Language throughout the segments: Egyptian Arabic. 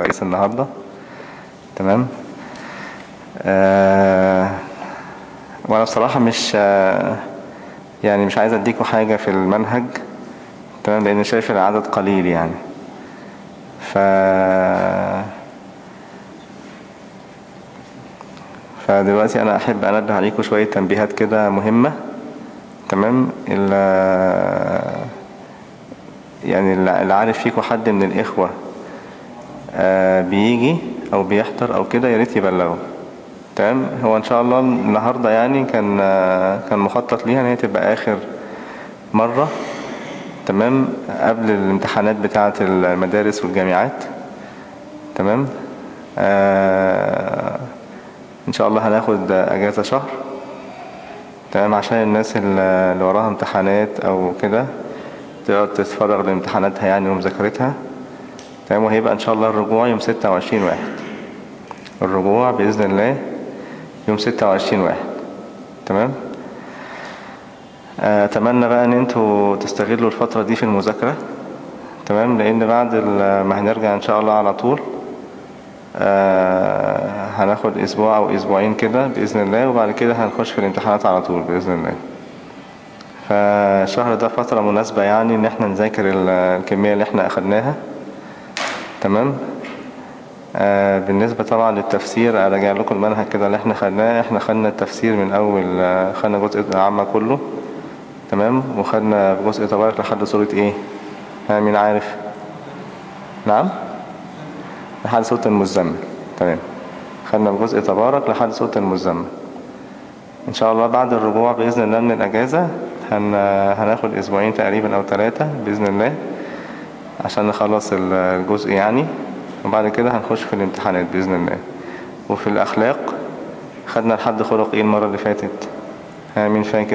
رئيس النهاردة تمام آه وانا بصراحة مش آه يعني مش عايز اديكوا حاجة في المنهج تمام لان شايف العدد قليل يعني ف فدلوقتي انا احب انبه عليكم شوية تنبيهات كده مهمة تمام يعني اللي عارف فيكم حد من الاخوة آه بيجي او بيحضر او كده ياريت يبلغه تمام هو ان شاء الله النهاردة يعني كان آه كان مخطط ليها ان هي تبقى اخر مرة تمام قبل الامتحانات بتاعة المدارس والجامعات تمام آه ان شاء الله هناخد اجازة شهر تمام عشان الناس اللي وراها امتحانات او كده تقعد تتفرغ لامتحاناتها يعني ومذاكرتها تمام وهيبقى ان شاء الله الرجوع يوم 26 واحد الرجوع بإذن الله يوم 26 واحد تمام اتمنى بقى ان انتوا تستغلوا الفترة دي في المذاكرة تمام لان بعد ما هنرجع ان شاء الله على طول آه هناخد اسبوع او اسبوعين كده بإذن الله وبعد كده هنخش في الامتحانات على طول بإذن الله فالشهر ده فترة مناسبة يعني ان احنا نذاكر الكمية اللي احنا اخدناها تمام آه بالنسبة طبعا للتفسير اراجع لكم المنهج كده اللي احنا خدناه احنا خدنا التفسير من اول آه خدنا جزء العامة كله تمام وخدنا جزء تبارك لحد سورة ايه ها مين عارف نعم لحد سورة المزمل تمام خدنا بجزء تبارك لحد سورة المزمل ان شاء الله بعد الرجوع بإذن الله من الاجازة هن... هناخد اسبوعين تقريبا او ثلاثة بإذن الله عشان نخلص الجزء يعني وبعد كده هنخش في الامتحانات بإذن الله وفي الاخلاق خدنا لحد خلق ايه المرة اللي فاتت ها مين فاكر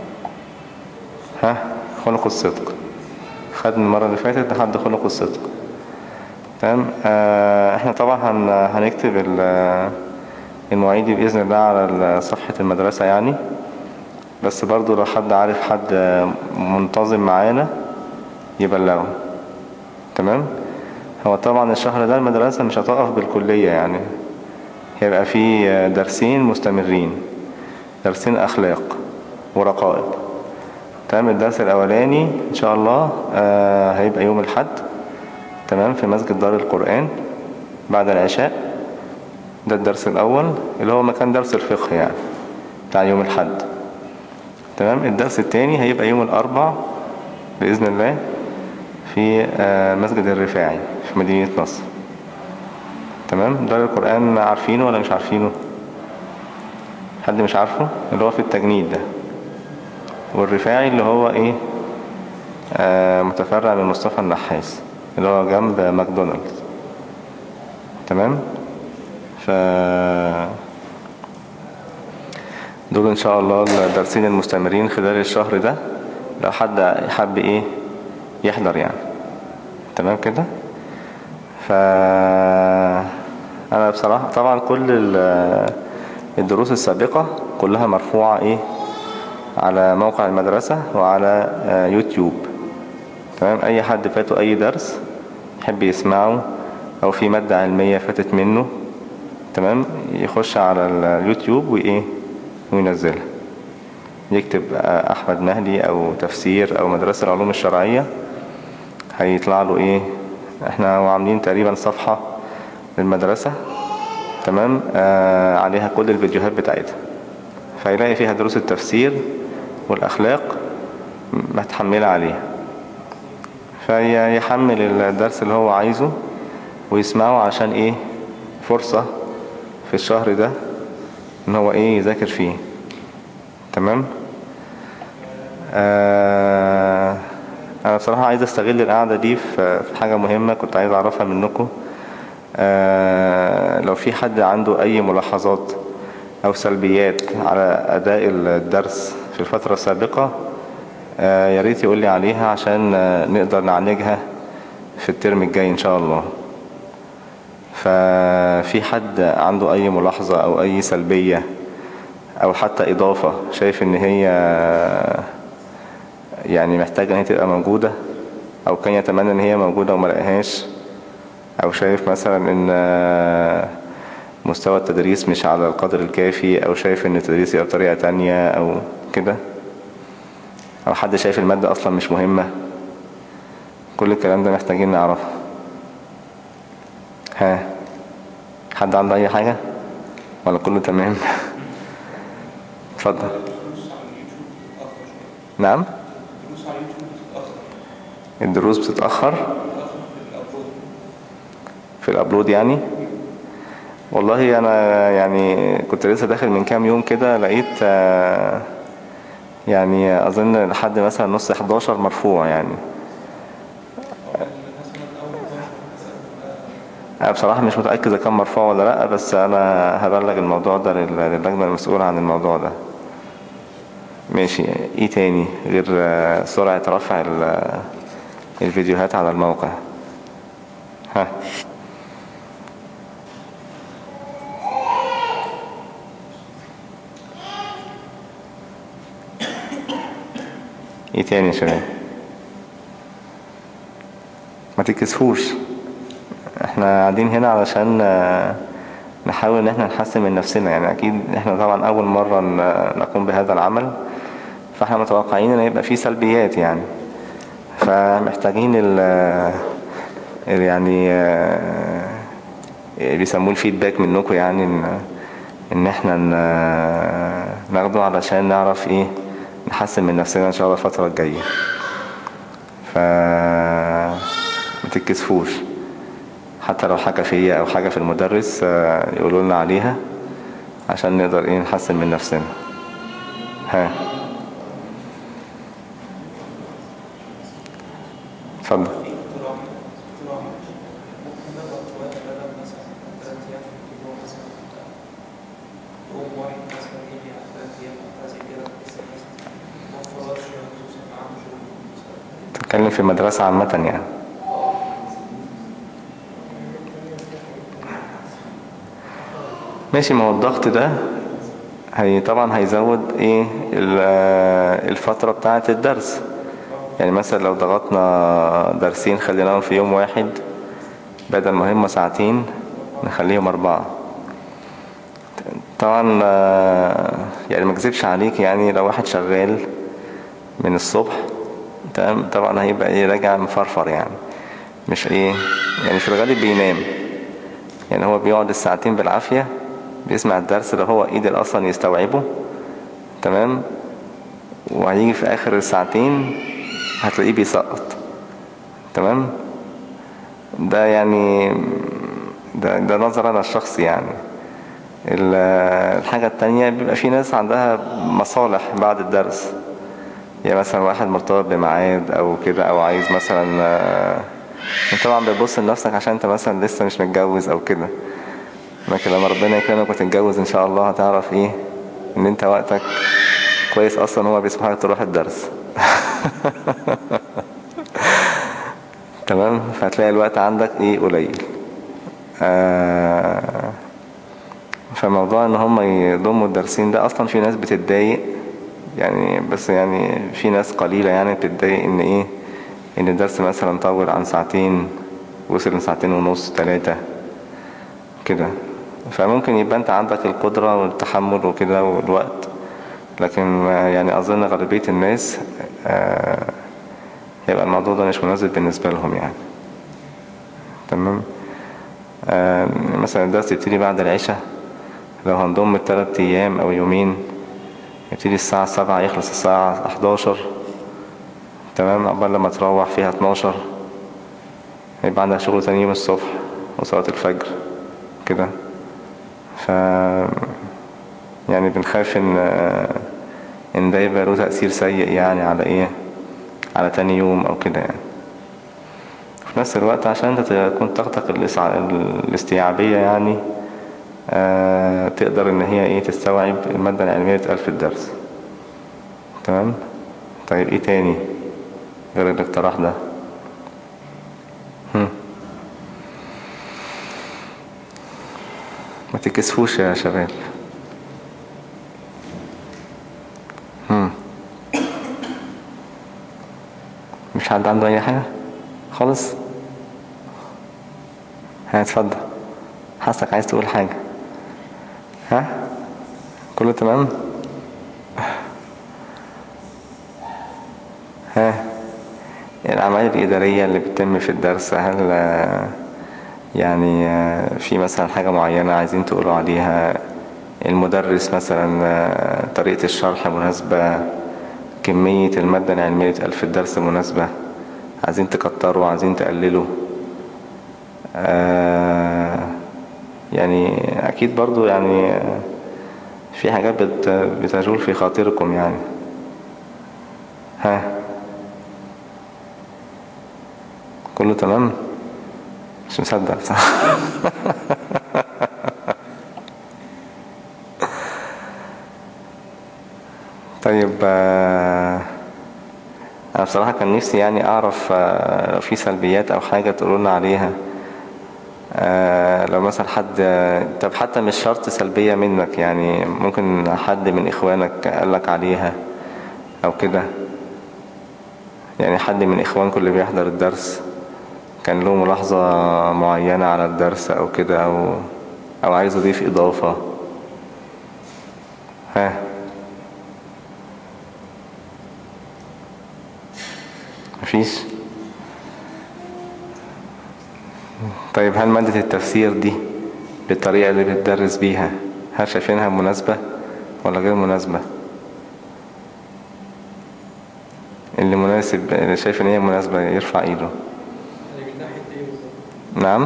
ها خلق الصدق خدنا المرة اللي فاتت لحد خلق الصدق تمام آه احنا طبعا هن... هنكتب المواعيد بإذن الله على صفحة المدرسة يعني بس برضو لو حد عارف حد منتظم معانا يبلغه تمام هو طبعا الشهر ده المدرسة مش هتقف بالكلية يعني هيبقى فيه درسين مستمرين درسين أخلاق ورقائق تمام الدرس الأولاني إن شاء الله آه هيبقى يوم الحد تمام في مسجد دار القرآن بعد العشاء ده الدرس الأول اللي هو مكان درس الفقه يعني بتاع يوم الحد تمام الدرس التاني هيبقى يوم الأربع بإذن الله في مسجد الرفاعي في مدينة نصر تمام دار القرآن عارفينه ولا مش عارفينه حد مش عارفه اللي هو في التجنيد ده والرفاعي اللي هو ايه آه متفرع من مصطفى النحاس اللي هو جنب ماكدونالدز تمام ف دول ان شاء الله الدرسين المستمرين خلال الشهر ده لو حد حب ايه يحضر يعني تمام كده ف انا بصراحة طبعا كل الدروس السابقة كلها مرفوعة ايه على موقع المدرسة وعلى يوتيوب تمام اي حد فاته اي درس يحب يسمعه او في مادة علمية فاتت منه تمام يخش على اليوتيوب وايه وينزلها يكتب احمد مهدي او تفسير او مدرسة العلوم الشرعية هيطلع له ايه احنا عاملين تقريبا صفحة للمدرسة تمام آه عليها كل الفيديوهات بتاعتها فيلاقي فيها دروس التفسير والاخلاق متحملة عليها فيحمل الدرس اللي هو عايزه ويسمعه عشان ايه فرصة في الشهر ده ان هو ايه يذاكر فيه تمام آه انا بصراحة عايز استغل القعدة دي في حاجة مهمة كنت عايز اعرفها منكم آه لو في حد عنده اي ملاحظات او سلبيات على اداء الدرس في الفترة السابقة آه يا ريت يقول لي عليها عشان نقدر نعالجها في الترم الجاي ان شاء الله ففي حد عنده اي ملاحظة او اي سلبية او حتى اضافة شايف ان هي يعني محتاجة ان هي تبقى موجودة او كان يتمنى ان هي موجودة وما لقاهاش او شايف مثلا ان مستوى التدريس مش على القدر الكافي او شايف ان التدريس يبقى بطريقة تانية او كده او حد شايف المادة اصلا مش مهمة كل الكلام ده محتاجين نعرفه ها حد عنده اي حاجة ولا كله تمام اتفضل نعم الدروس بتتأخر في الابلود يعني والله انا يعني كنت لسه داخل من كام يوم كده لقيت يعني اظن لحد مثلا نص 11 مرفوع يعني انا بصراحة مش متأكد اذا كان مرفوع ولا لا بس انا هبلغ الموضوع ده للجنة المسؤولة عن الموضوع ده ماشي ايه تاني غير سرعة رفع الفيديوهات على الموقع ها ايه تاني يا شباب ما تكسفوش احنا قاعدين هنا علشان نحاول ان احنا نحسن من نفسنا يعني اكيد احنا طبعا اول مرة نقوم بهذا العمل فاحنا متوقعين ان يبقى فيه سلبيات يعني فمحتاجين ال يعني بيسموه الفيدباك منكم يعني ان, ان احنا ناخده علشان نعرف ايه نحسن من نفسنا ان شاء الله الفترة الجاية ف متكسفوش حتى لو حاجة فيا او حاجة في المدرس يقولوا لنا عليها عشان نقدر ايه نحسن من نفسنا ها اتفضل تتكلم في مدرسة عامة يعني ماشي ما هو الضغط ده هي طبعا هيزود ايه الفترة بتاعة الدرس يعني مثلا لو ضغطنا درسين خليناهم في يوم واحد بدل ما هم ساعتين نخليهم اربعة طبعا يعني ما اكذبش عليك يعني لو واحد شغال من الصبح تمام طبعا هيبقى ايه راجع مفرفر يعني مش ايه يعني في الغالب بينام يعني هو بيقعد الساعتين بالعافية بيسمع الدرس اللي هو قدر اصلا يستوعبه تمام وهيجي في اخر الساعتين هتلاقيه بيسقط تمام ده يعني ده, ده نظر انا الشخصي يعني الحاجة التانية بيبقى في ناس عندها مصالح بعد الدرس يعني مثلا واحد مرتبط بميعاد او كده او عايز مثلا طبعا بتبص لنفسك عشان انت مثلا لسه مش متجوز او كده لكن لما ربنا يكرمك وتتجوز ان شاء الله هتعرف ايه ان انت وقتك كويس اصلا هو بيسمح لك تروح الدرس تمام فهتلاقي الوقت عندك ايه قليل آه فموضوع ان هم يضموا الدرسين ده اصلا في ناس بتتضايق يعني بس يعني في ناس قليلة يعني بتتضايق ان ايه ان الدرس مثلا طول عن ساعتين وصل لساعتين ونص ثلاثة كده فممكن يبقى انت عندك القدرة والتحمل وكده والوقت لكن يعني اظن غالبية الناس آه يبقى الموضوع ده مش مناسب بالنسبة لهم يعني تمام آه مثلا الدرس يبتدي بعد العشاء لو هنضم الثلاث ايام او يومين يبتدي الساعة سبعة يخلص الساعة 11 تمام قبل لما تروح فيها 12 يبقى عندك شغل تاني يوم الصبح وصلاة الفجر كده ف يعني بنخاف ان ان ده يبقى له تأثير سيء يعني على ايه على تاني يوم او كده يعني في نفس الوقت عشان انت تكون طاقتك الاستيعابية يعني آه تقدر ان هي ايه تستوعب المادة العلمية اللي في الدرس تمام طيب ايه تاني غير الاقتراح ده هم. ما تكسفوش يا شباب هم. مش حد عنده اي حاجة خالص ها اتفضل حاسك عايز تقول حاجة ها كله تمام ها الأعمال الإدارية اللي بتتم في الدرس هل يعني في مثلا حاجة معينة عايزين تقولوا عليها المدرس مثلا طريقة الشرح مناسبة كمية المادة العلمية اللي تقال في الدرس مناسبة عايزين تكتروا عايزين تقللوا آه يعني أكيد برضو يعني في حاجات بتجول في خاطركم يعني ها كله تمام مش مصدق صح طيب انا بصراحة كان نفسي يعني اعرف لو في سلبيات او حاجة تقولولنا عليها لو مثلا حد طب حتى مش شرط سلبية منك يعني ممكن حد من اخوانك قالك عليها او كده يعني حد من اخوانكم اللي بيحضر الدرس كان له ملاحظة معينة على الدرس او كده او او عايز اضيف اضافة ها مفيش طيب هل مادة التفسير دي بالطريقة اللي بتدرس بيها هل شايفينها مناسبة ولا غير مناسبة اللي مناسب اللي شايف ان هي مناسبة يرفع ايده نعم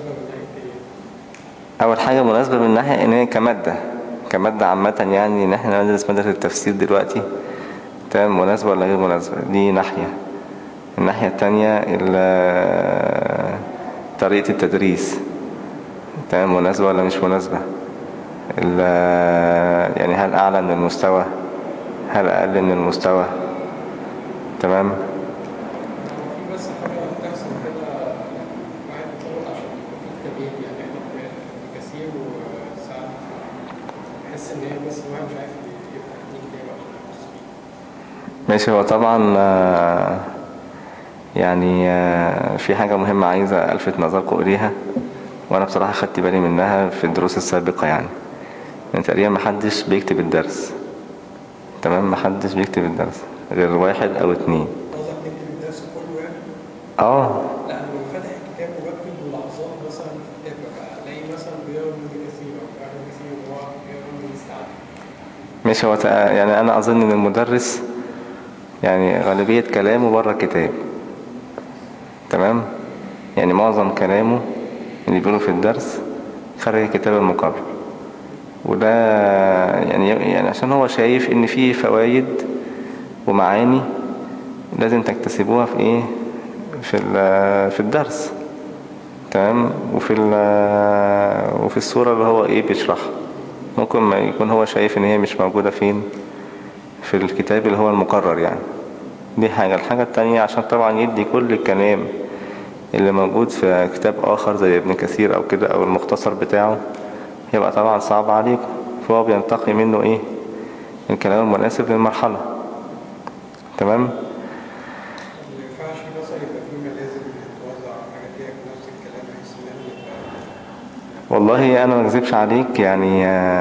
اول حاجة مناسبة من ناحية ان هي كمادة كمادة عامة يعني ان احنا ندرس مادة التفسير دلوقتي تمام مناسبة ولا غير مناسبة دي ناحية الناحية التانية طريقة التدريس تمام مناسبة ولا مش مناسبة يعني هل أعلى من المستوى هل أقل من المستوى تمام بس حاجة بتحصل كده واحد بيطلب عشان يبقى في تغيير يعني احنا في كثير وساعات بحس ان هي بس الواحد مش عارف يفتح الدين ليه عشان ماشي هو طبعا يعني في حاجة مهمة عايزة ألفت نظركم إليها وأنا بصراحة خدت بالي منها في الدروس السابقة يعني يعني تقريبا محدش بيكتب الدرس تمام محدش بيكتب الدرس غير واحد أو اتنين قصدك نكتب الدرس كله يعني؟ اه لا انا لما فاتح الكتاب وبكتب ملاحظات مثلا في الكتاب بقى الاقي مثلا بيقرا من كثير او بيقرا كثير وهو بيقرا من مستعد مش هو تق- يعني أنا أظن إن المدرس يعني غالبية كلامه بره الكتاب تمام يعني معظم كلامه اللي بيقوله في الدرس خارج الكتاب المقرر وده يعني يعني عشان هو شايف ان في فوائد ومعاني لازم تكتسبوها في ايه في ال- في الدرس تمام وفي ال- وفي الصورة اللي هو ايه بيشرحها ممكن ما يكون هو شايف ان هي مش موجودة فين في الكتاب اللي هو المقرر يعني دي حاجة الحاجة التانية عشان طبعا يدي كل الكلام اللي موجود في كتاب آخر زي ابن كثير أو كده أو المختصر بتاعه يبقى طبعا صعب عليكم فهو بينتقي منه إيه الكلام المناسب للمرحلة تمام ما ينفعش مثلا يبقى في ملازم بتتوزع حاجات فيها نفس الكلام بحيث ان احنا نبقى والله أنا ما اكذبش عليك يعني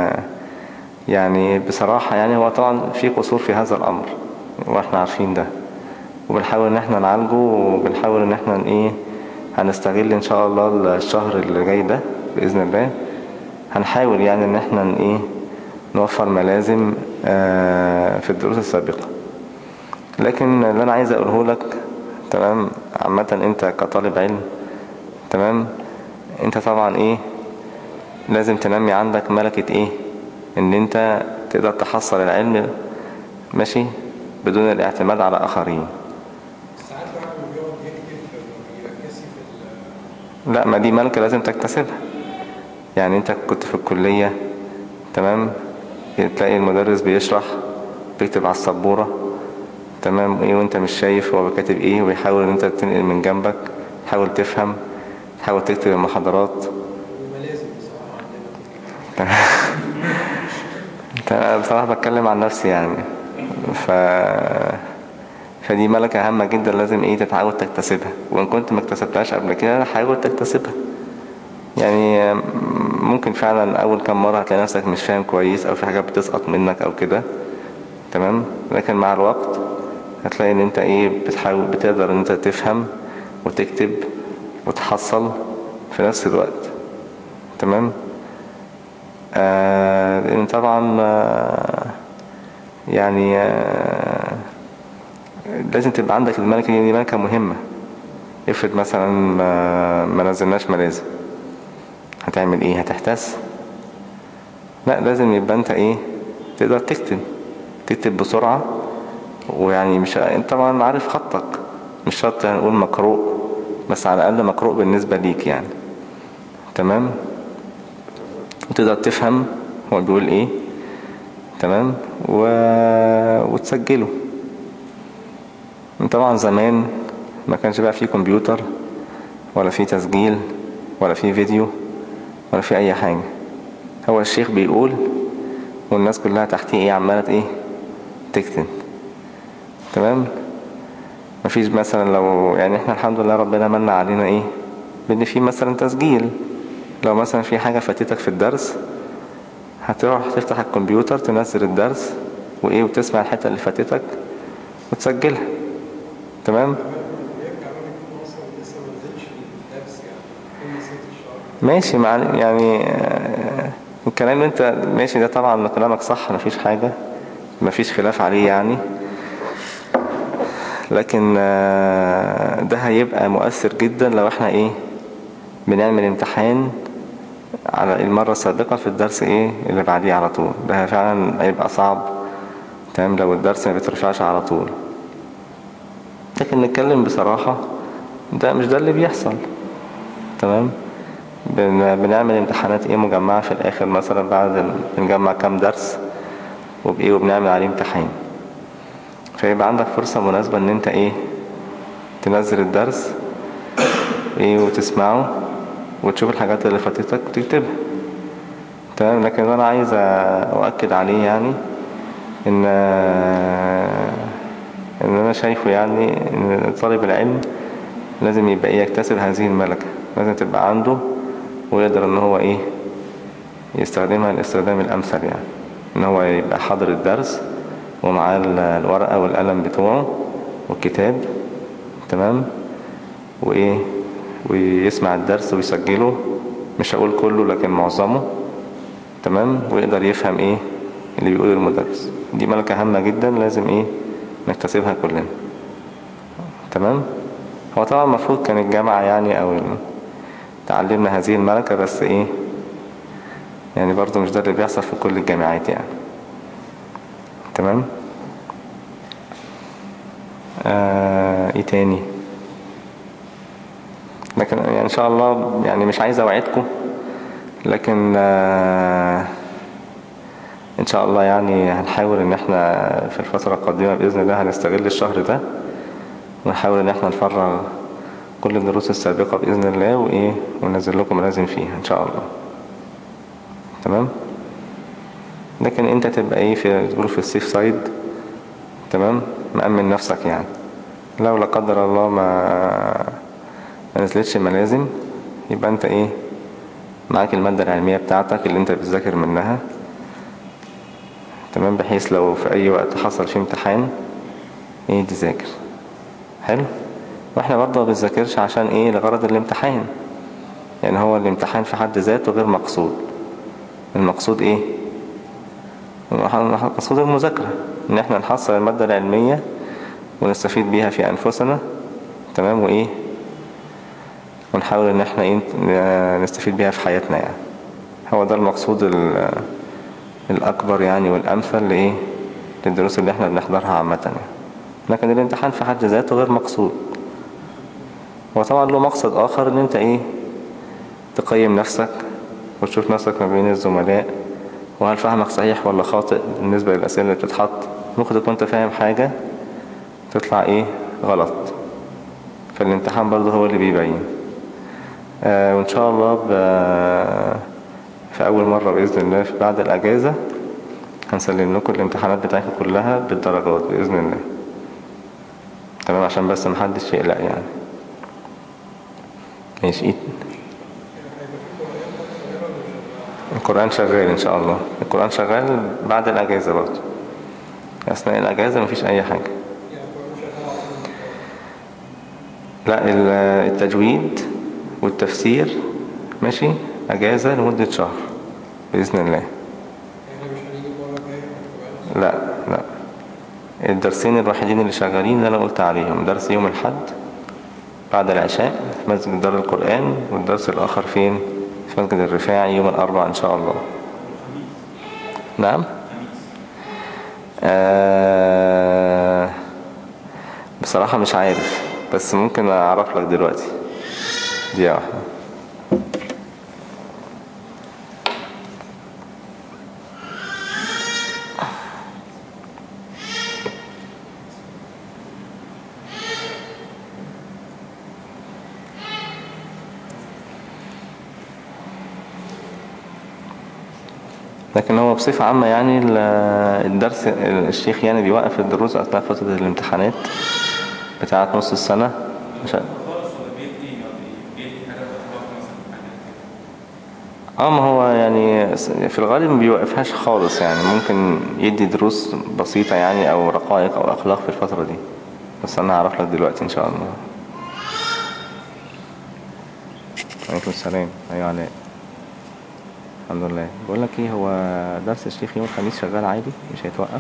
يعني بصراحة يعني هو طبعا في قصور في هذا الأمر واحنا عارفين ده وبنحاول ان احنا نعالجه وبنحاول ان احنا ايه هنستغل ان شاء الله الشهر اللي جاي ده بإذن الله هنحاول يعني ان احنا ايه نوفر ملازم آه، في الدروس السابقة لكن اللي انا عايز اقوله لك تمام عامة انت كطالب علم تمام انت طبعا ايه لازم تنمي عندك ملكة ايه ان انت تقدر تحصل العلم ماشي بدون الاعتماد على اخرين ساعات الواحد لما بيقعد يكتب ما بيركزش في ال لا ما دي ملكة لازم تكتسبها يعني انت كنت في الكلية تمام تلاقي المدرس بيشرح بيكتب على السبورة تمام ايه وانت مش شايف هو كاتب ايه وبيحاول ان انت تنقل من جنبك تحاول تفهم تحاول تكتب المحاضرات الملازم بصراحة عندنا انت انا بصراحة بتكلم عن نفسي يعني ف فدي ملكة هامة جدا لازم ايه تتعود تكتسبها وان كنت ما اكتسبتهاش قبل كده حاول تكتسبها يعني ممكن فعلا اول كام مرة هتلاقي نفسك مش فاهم كويس او في حاجات بتسقط منك او كده تمام لكن مع الوقت هتلاقي ان انت ايه بتحاول بتقدر ان انت تفهم وتكتب وتحصل في نفس الوقت تمام آه لان طبعا آه يعني آه لازم تبقى عندك الملكة دي ملكة مهمة افرض مثلا ما, ما نزلناش ملازم هتعمل ايه هتحتاس لا لازم يبقى انت ايه تقدر تكتب تكتب بسرعة ويعني مش انت طبعا عارف خطك مش شرط نقول مقروء بس على الاقل مقروء بالنسبة ليك يعني تمام وتقدر تفهم هو بيقول ايه تمام و... وتسجله طبعا زمان ما كانش بقى فيه كمبيوتر ولا فيه تسجيل ولا فيه فيديو ولا فيه اي حاجة هو الشيخ بيقول والناس كلها تحتيه ايه عمالة ايه تكتب تمام مفيش مثلا لو يعني احنا الحمد لله ربنا من علينا ايه بان في مثلا تسجيل لو مثلا في حاجة فاتتك في الدرس هتروح تفتح الكمبيوتر تنزل الدرس وايه وتسمع الحتة اللي فاتتك وتسجلها تمام يرجع بقى يكون اصلا لسه ما نزلش الدرس يعني كل ست الشهر ماشي مع يعني آه، الكلام اللي انت ماشي ده طبعا كلامك صح مفيش حاجة مفيش خلاف عليه يعني لكن آه، ده هيبقى مؤثر جدا لو احنا ايه بنعمل امتحان على المرة السابقة في الدرس ايه اللي بعديه على طول ده فعلا هيبقى صعب تمام لو الدرس ما بيترفعش على طول لكن نتكلم بصراحة ده مش ده اللي بيحصل تمام بن- بنعمل امتحانات ايه مجمعة في الاخر مثلا بعد ال- بنجمع كام درس وبايه وبنعمل عليه امتحان فيبقى عندك فرصة مناسبة ان انت ايه تنزل الدرس ايه وتسمعه وتشوف الحاجات اللي فاتتك وتكتبها تمام لكن انا عايز اؤكد عليه يعني ان ان انا شايفه يعني ان طالب العلم لازم يبقى ايه يكتسب هذه الملكة لازم تبقى عنده ويقدر ان هو ايه يستخدمها الاستخدام الامثل يعني ان هو يبقى حاضر الدرس ومعاه ال- الورقة والقلم بتوعه والكتاب تمام وايه ويسمع الدرس ويسجله مش هقول كله لكن معظمه تمام ويقدر يفهم ايه اللي بيقوله المدرس دي ملكة هامة جدا لازم ايه نكتسبها كلنا تمام هو طبعا المفروض كان الجامعة يعني او ال- تعلمنا هذه الملكة بس ايه يعني برضو مش ده اللي بيحصل في كل الجامعات يعني تمام آه ايه تاني لكن يعني ان شاء الله يعني مش عايز اوعدكم لكن آه ان شاء الله يعني هنحاول ان احنا في الفترة القادمة باذن الله هنستغل الشهر ده ونحاول ان احنا نفرغ كل الدروس السابقة باذن الله وايه وننزل لكم لازم فيها ان شاء الله تمام لكن انت تبقى ايه في تقولوا في السيف سايد تمام مأمن نفسك يعني لو لا قدر الله ما ما نزلتش ملازم يبقى انت ايه معاك المادة العلمية بتاعتك اللي انت بتذاكر منها تمام بحيث لو في اي وقت حصل فيه امتحان ايه تذاكر حلو واحنا برضه ما بنذاكرش عشان ايه لغرض الامتحان يعني هو الامتحان في حد ذاته غير مقصود المقصود ايه مقصود المذاكرة ان احنا نحصل المادة العلمية ونستفيد بيها في انفسنا تمام وايه ونحاول ان احنا ايه نستفيد بيها في حياتنا يعني هو ده المقصود ال- الاكبر يعني والامثل لايه للدروس اللي احنا بنحضرها عامة يعني لكن الامتحان في حد ذاته غير مقصود وطبعا له مقصد اخر ان انت ايه تقيم نفسك وتشوف نفسك ما بين الزملاء وهل فهمك صحيح ولا خاطئ بالنسبة للأسئلة اللي بتتحط ممكن تكون انت فاهم حاجة تطلع ايه غلط فالامتحان برضه هو اللي بيبين آه وان شاء الله ب... في اول مرة بإذن الله في بعد الأجازة هنسلم لكم الامتحانات بتاعتكم كلها بالدرجات بإذن الله تمام عشان بس محدش يقلق يعني ماشي ايه هيبقى في القرآن شغال ان شاء الله القرآن شغال بعد الاجازة برضه اثناء الاجازة مفيش اي حاجة يعني القرآن شغال على طول لا ال- التجويد والتفسير ماشي اجازة لمدة شهر بإذن الله يعني احنا مش هنيجي المرة الجاية هتبقى لا لا الدرسين الوحيدين اللي شغالين اللي انا قلت عليهم درس يوم الحد بعد العشاء في مسجد دار القرآن والدرس الآخر فين في مسجد الرفاعي يوم الأربعاء إن شاء الله نعم آه بصراحة مش عارف بس ممكن أعرف لك دلوقتي دي واحدة لكن هو بصفة عامة يعني ال- الدرس الشيخ يعني بيوقف الدروس أثناء فترة الامتحانات بتاعة نص السنة عشان خالص ولا بيدي بيدي حاجة بتطبق مثلا حاجة اه ما هو يعني في الغالب ما بيوقفهاش خالص يعني ممكن يدي دروس بسيطة يعني او رقائق او اخلاق في الفترة دي بس انا هعرف لك دلوقتي ان شاء الله عليكم السلام ايوه علاء الحمد لله بقول لك ايه هو درس الشيخ يوم الخميس شغال عادي مش هيتوقف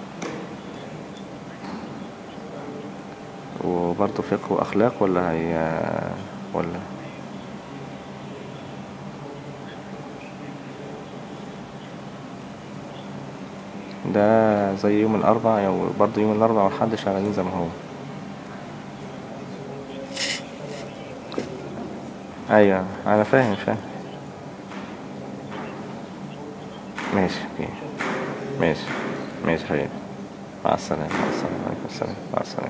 وبرضه فقه واخلاق ولا هي ولا ده زي يوم الأربع أو برضه يوم الأربع والحد شغالين زي ما هو أيوة أنا فاهم فاهم ماشي اوكي ماشي ماشي حبيبي مع السلامة مع السلامة عليكم السلام مع السلامة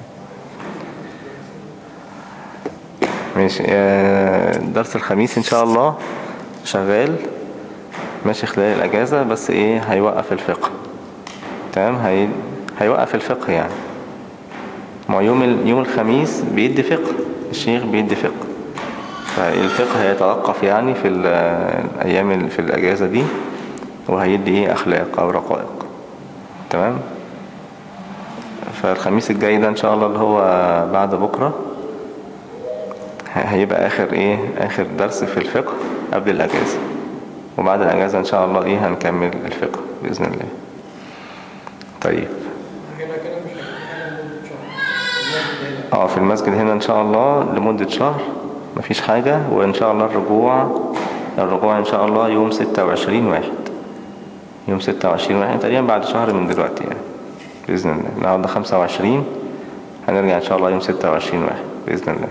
ماشي آه، درس الخميس إن شاء الله شغال ماشي خلال الأجازة بس إيه هيوقف الفقه تمام هي... هيوقف الفقه يعني ما هو يوم ال... يوم الخميس بيدي فقه الشيخ بيدي فقه فالفقه هيتوقف يعني في ال- الأيام ال- في الأجازة دي وهيدي إيه أخلاق أو رقائق تمام فالخميس الجاي ده إن شاء الله اللي هو بعد بكرة ه- هيبقى آخر إيه آخر درس في الفقه قبل الأجازة وبعد الأجازة إن شاء الله إيه هنكمل الفقه بإذن الله طيب هنا كده مش هيبقى حاجة لمدة شهر المسجد هنا اه في المسجد هنا ان شاء الله لمدة شهر مفيش حاجة وان شاء الله الرجوع الرجوع ان شاء الله يوم 26 واحد يوم 26 واحد تقريبا بعد شهر من دلوقتي يعني بإذن الله النهاردة 25 هنرجع ان شاء الله يوم 26 واحد بإذن الله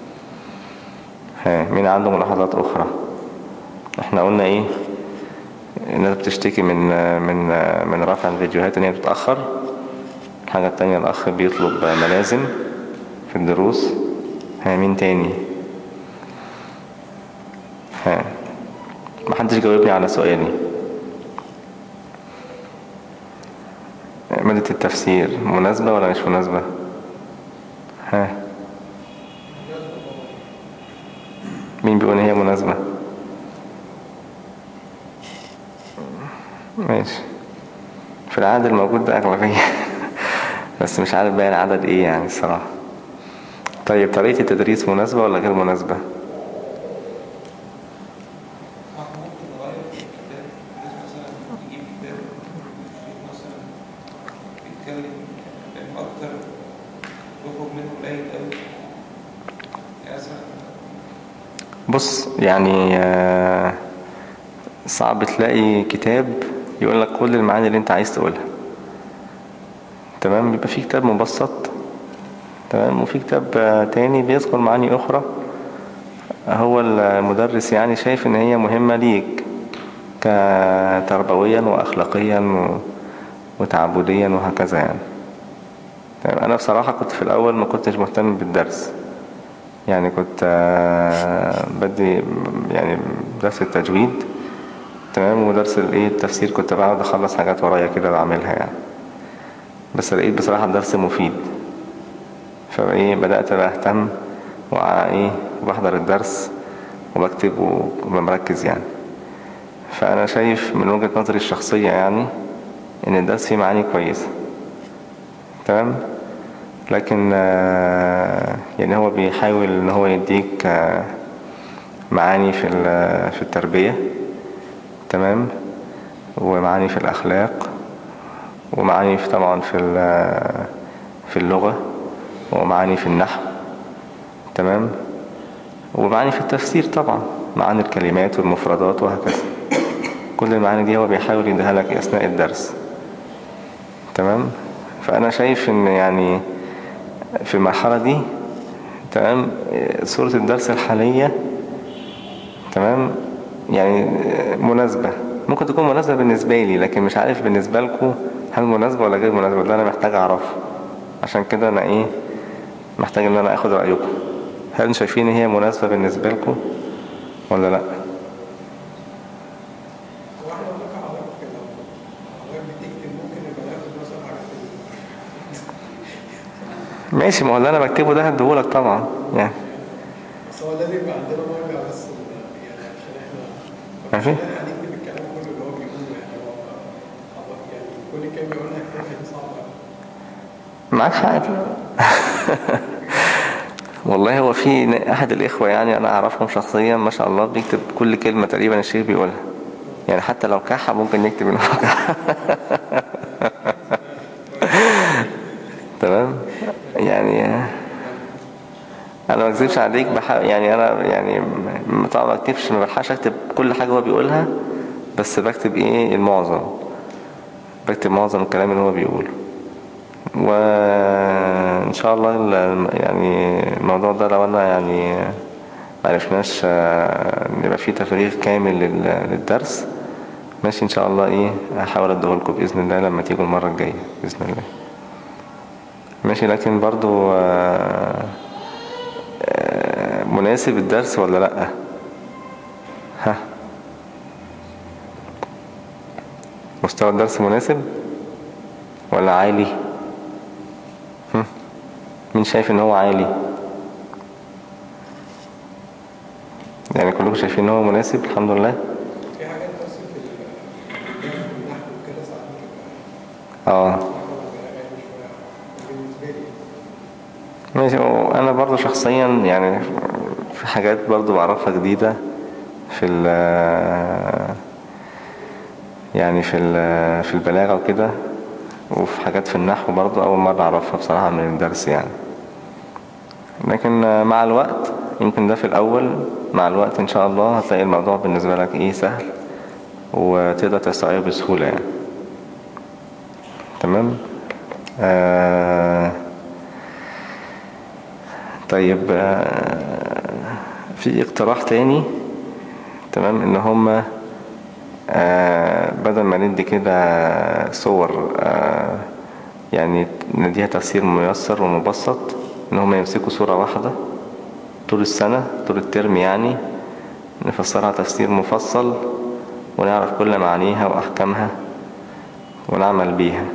ها مين عنده ملاحظات اخرى احنا قلنا ايه الناس بتشتكي من من من رفع الفيديوهات ان هي بتتأخر الحاجة التانية الأخ بيطلب ملازم في الدروس ها مين تاني ها محدش جاوبني على سؤالي مادة التفسير مناسبة ولا مش مناسبة ها مين بيقول إن هي مناسبة ماشي في العدد الموجود ده أغلبية بس مش عارف بقى العدد ايه يعني الصراحة طيب طريقة التدريس مناسبة ولا غير مناسبة احنا ممكن نغير في الكتاب بحيث مثلا نجيب كتاب الشيخ مثلا بيتكلم كلام أكتر يخرج منه قليل أوي يعني مثلا بص يعني آه، صعب تلاقي كتاب يقول لك كل المعاني اللي انت عايز تقولها تمام بيبقى في كتاب مبسط تمام وفي كتاب آه، تاني بيذكر معاني اخرى هو المدرس يعني شايف ان هي مهمة ليك كتربويا واخلاقيا و- وتعبديا وهكذا يعني تمام انا بصراحة كنت في الاول ما كنتش مهتم بالدرس يعني كنت آه، بدي يعني درس التجويد تمام ودرس الايه التفسير كنت بقعد اخلص حاجات ورايا كده بعملها يعني بس لقيت بصراحة الدرس مفيد فايه بدأت بقى اهتم وايه بحضر الدرس وبكتب وببقى مركز يعني فأنا شايف من وجهة نظري الشخصية يعني إن الدرس فيه معاني كويسة تمام لكن آه، يعني هو بيحاول إن هو يديك آه، معاني في ال- في التربية تمام ومعاني في الأخلاق ومعاني في طبعا في ال- في اللغة ومعاني في النحو تمام ومعاني في التفسير طبعا معاني الكلمات والمفردات وهكذا كل المعاني دي هو بيحاول يديها لك أثناء الدرس تمام فأنا شايف إن يعني في المرحلة دي تمام صورة الدرس الحالية تمام يعني مناسبة ممكن تكون مناسبة بالنسبة لي لكن مش عارف بالنسبة لكم هل مناسبة ولا غير مناسبة ده أنا محتاج أعرفه عشان كده أنا إيه محتاج إن أنا أخد رأيكم هل شايفين إن هي مناسبة بالنسبة لكم ولا لأ هو احنا قلنا حضرتك لو حضرتك بتكتب ممكن يبقى ناخد مثلا حاجات ال- ماشي ما هو اللي أنا بكتبه ده هديهولك طبعا يعني بس هو لازم يبقى عندنا مرجع بس ال- يعني عشان احنا ماشي. مش هنكتب الكلام كله اللي هو بيقوله يعني هو حضرتك يعني كل كلمة يقولها كتابة دي صعبة معاك حق والله هو في أحد الإخوة يعني أنا أعرفهم شخصيا ما شاء الله بيكتب كل كلمة تقريبا الشيخ بيقولها يعني حتى لو كحة ممكن يكتب إنه كحة تمام يعني أنا ما أكذبش عليك بحاول يعني أنا يعني م- طبعا ما أكتبش ما بلحقش أكتب كل حاجة هو بيقولها بس بكتب إيه المعظم بكتب معظم الكلام اللي هو بيقوله وإن شاء الله ال- يعني الموضوع ده لو أنا يعني معرفناش آه، نبقى فيه تفريغ كامل لل- للدرس ماشي إن شاء الله إيه هحاول أديهولكم بإذن الله لما تيجوا المرة الجاية بإذن الله ماشي لكن برضو آه، آه، مناسب الدرس ولا لأ ها مستوى الدرس مناسب ولا عالي هم؟ مين شايف ان هو عالي يعني كلكم شايفين ان هو مناسب الحمد لله في حاجات بس في ال- في النحو وكده ساعات بتبقى اه النحو بيبقى غالي شوية بالنسبة لي ماشي انا برضو شخصيا يعني في حاجات برضو بعرفها جديدة في ال يعني في ال في البلاغة وكده وفي حاجات في النحو برضو أول مرة أعرفها بصراحة من الدرس يعني لكن مع الوقت يمكن ده في الأول مع الوقت إن شاء الله هتلاقي الموضوع بالنسبة لك إيه سهل وتقدر تستوعبه بسهولة يعني تمام آه طيب آه في اقتراح تاني تمام ان هما آه بدل ما ندي كده صور آه يعني نديها تفسير ميسر ومبسط ان هما يمسكوا صورة واحدة طول السنة طول الترم يعني نفسرها تفسير مفصل ونعرف كل معانيها وأحكامها ونعمل بيها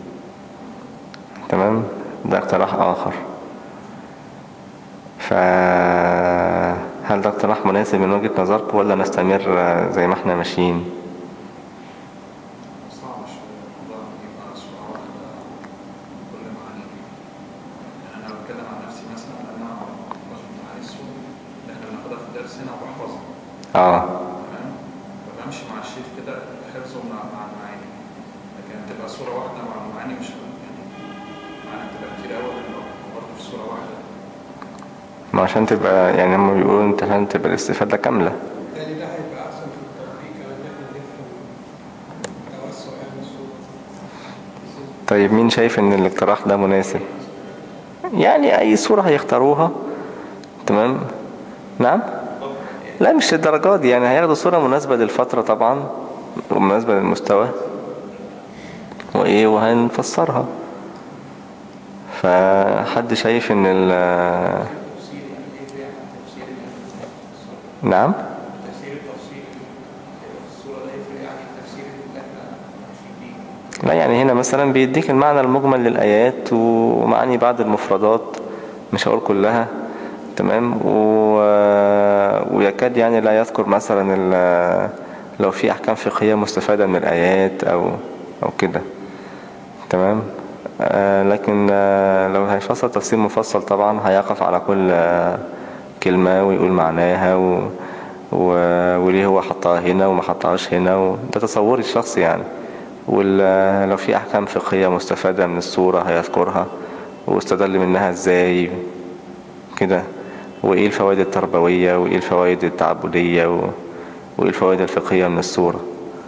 تمام ده اقتراح آخر فهل ده اقتراح مناسب من وجهة نظركم ولا نستمر زي ما احنا ماشيين صعب شوية الموضوع يبقى صورة واحدة كل معاني يعني أنا بتكلم عن نفسي مثلا أنا باخد معاني الصور اللي إحنا بناخدها في الدرس هنا وبحفظها اه تمام فبمشي مع الشيخ كده حفظه مع مع المعاني لكن تبقى صورة واحدة مع المعاني مش يعني معاني بتبقى كتير أوي برضه في صورة واحدة ما عشان تبقى يعني هم بيقولوا انت عشان تبقى الاستفادة كاملة بالتالي ده هيبقى أحسن في التطبيق كمان إن إحنا نفهم توسع يعني الصورة طيب مين شايف ان الاقتراح ده مناسب يعني اي صورة هيختاروها تمام نعم لا مش الدرجات دي يعني هياخدوا صورة مناسبة للفترة طبعا ومناسبة للمستوى وايه وهنفسرها فحد شايف ان ال تفسير يعني إيه يعني تفسير الصورة نعم تفسير التفسير في الصورة ده يفرق يعني التفسير اللي احنا ماشيين بيه لا يعني هنا مثلا بيديك المعنى المجمل للآيات ومعاني بعض المفردات مش هقول كلها تمام و... ويكاد يعني لا يذكر مثلا ال... لو في أحكام فقهية مستفادة من الآيات أو, أو كده تمام آه لكن آه لو هيفصل تفسير مفصل طبعا هيقف على كل آه كلمة ويقول معناها و... و... وليه هو حطها هنا وما حطهاش هنا و... ده تصوري الشخصي يعني ولو في أحكام فقهية مستفادة من السورة هيذكرها واستدل منها ازاي كده وايه الفوائد التربوية وايه الفوائد التعبدية و... وايه الفوائد الفقهية من السورة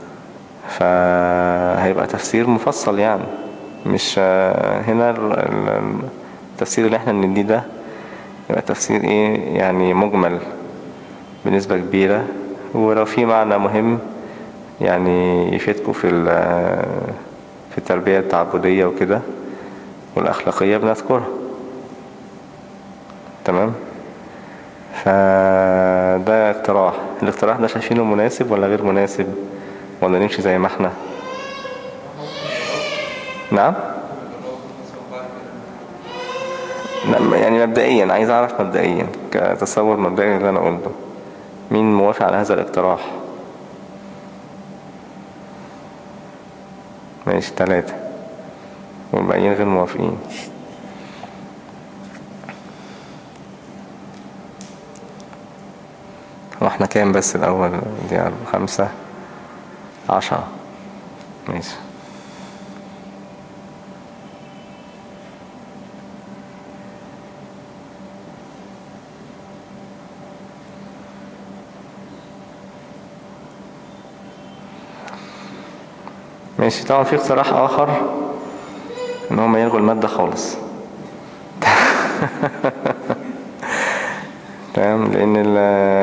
فهيبقى تفسير مفصل يعني مش هنا التفسير اللي احنا بنديه ده يبقى تفسير ايه يعني مجمل بنسبة كبيرة ولو في معنى مهم يعني يفيدكم في في التربية التعبدية وكده والأخلاقية بنذكرها تمام فده اقتراح الاقتراح ده شايفينه مناسب ولا غير مناسب ولا نمشي زي ما احنا نعم يعني مبدئيا عايز اعرف مبدئيا كتصور مبدئي اللي انا قلته مين موافق على هذا الاقتراح ماشي ثلاثة والباقيين غير موافقين واحنا كام بس الاول دي خمسة عشرة ماشي ماشي طبعا في اقتراح اخر ان هم يلغوا المادة خالص تمام لان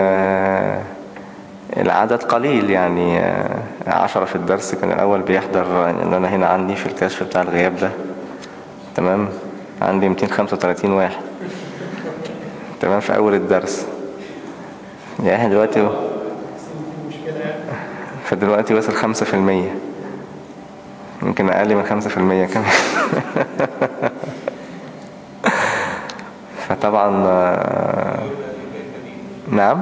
العدد قليل يعني عشرة في الدرس كان الاول بيحضر ان انا هنا عندي في الكشف بتاع الغياب ده تمام عندي 235 واحد تمام في اول الدرس يعني احنا دلوقتي فدلوقتي وصل خمسة في المية يمكن أقل من خمسة في المية كمان فطبعا نعم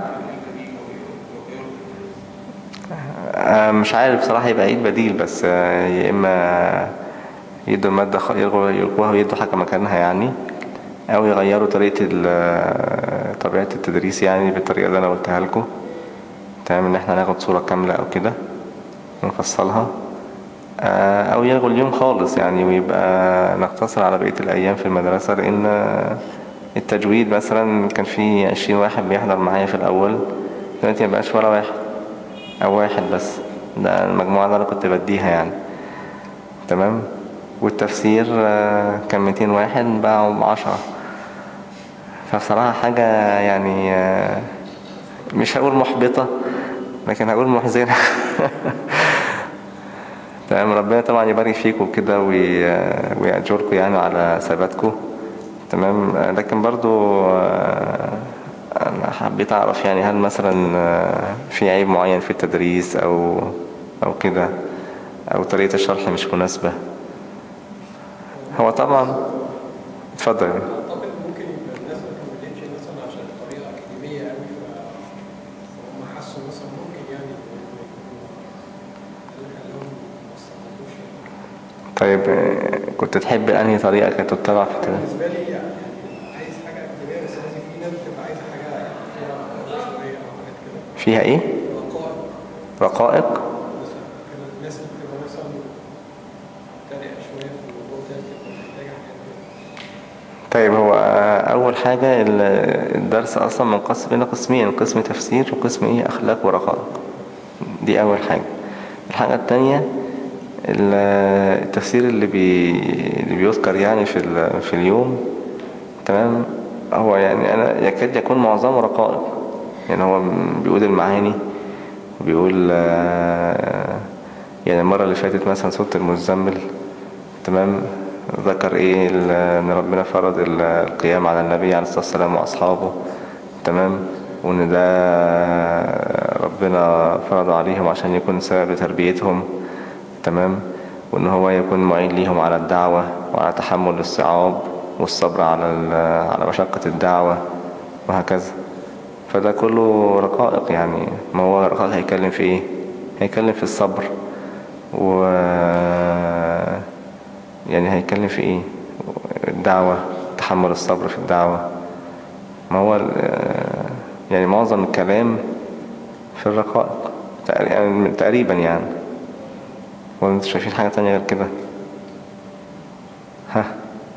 مش عارف بصراحة يبقى عيد بديل بس يا إما يدوا المادة يلقوها ويدوا حاجة مكانها يعني أو يغيروا طريقة طبيعة التدريس يعني بالطريقة اللي أنا قلتها لكم تمام إن احنا ناخد صورة كاملة أو كده ونفصلها او يلغوا اليوم خالص يعني ويبقى نقتصر على بقية الايام في المدرسة لان التجويد مثلا كان في عشرين واحد بيحضر معايا في الاول دلوقتي مبقاش ولا واحد او واحد بس ده المجموعة اللي انا كنت بديها يعني تمام والتفسير كان 200 واحد بقوا عشرة فبصراحة حاجة يعني مش هقول محبطة لكن هقول محزنة تمام ربنا طبعا يبارك فيكم كده ويأجركم يعني على ثباتكم تمام لكن برضو انا حبيت اعرف يعني هل مثلا في عيب معين في التدريس او او كده او طريقة الشرح مش مناسبة هو طبعا اتفضل اعتقد ممكن يبقى الناس ما كملتش مثلا عشان الطريقه اكاديميه قوي فهم حسوا مثلا ممكن يعني خلوهم ما استخدموش طيب كنت تحب انهي طريقة كانت تتبع في التدريس بالنسبه لي يعني عايز حاجه اكاديميه بس لازم في ناس بتبقى عايزه حاجه فيها شويه او حاجات كده فيها ايه رقائق رقائق مثلا كان الناس اللي بتبقى مثلا مبتدئه شويه في الموضوع ده بتبقى محتاجه حاجات كده طيب هو أول حاجة ال- الدرس أصلا منقسم إلى قسمين قسم تفسير وقسم إيه أخلاق ورقائق دي أول حاجة الحاجة التانية ال- التفسير اللي, بي اللي بيذكر يعني في, ال- في اليوم تمام هو يعني أنا يكاد يكون معظمه رقائق يعني هو بيقول المعاني بيقول آه، يعني المرة اللي فاتت مثلا سورة المزمل تمام ذكر ايه ال- ان ربنا فرض ال- القيام على النبي عليه الصلاة والسلام واصحابه تمام وان ده ربنا فرض عليهم عشان يكون سبب لتربيتهم تمام وان هو يكون معين ليهم على الدعوة وعلى تحمل الصعاب والصبر على ال- على مشقة الدعوة وهكذا فده كله رقائق يعني ما هو رقائق هيتكلم في ايه هيتكلم في الصبر و يعني هيتكلم في ايه الدعوة تحمل الصبر في الدعوة ما هو ال- يعني معظم الكلام في الرقائق تقريبا- تقريبا يعني ولا انتوا شايفين حاجة تانية غير كده ها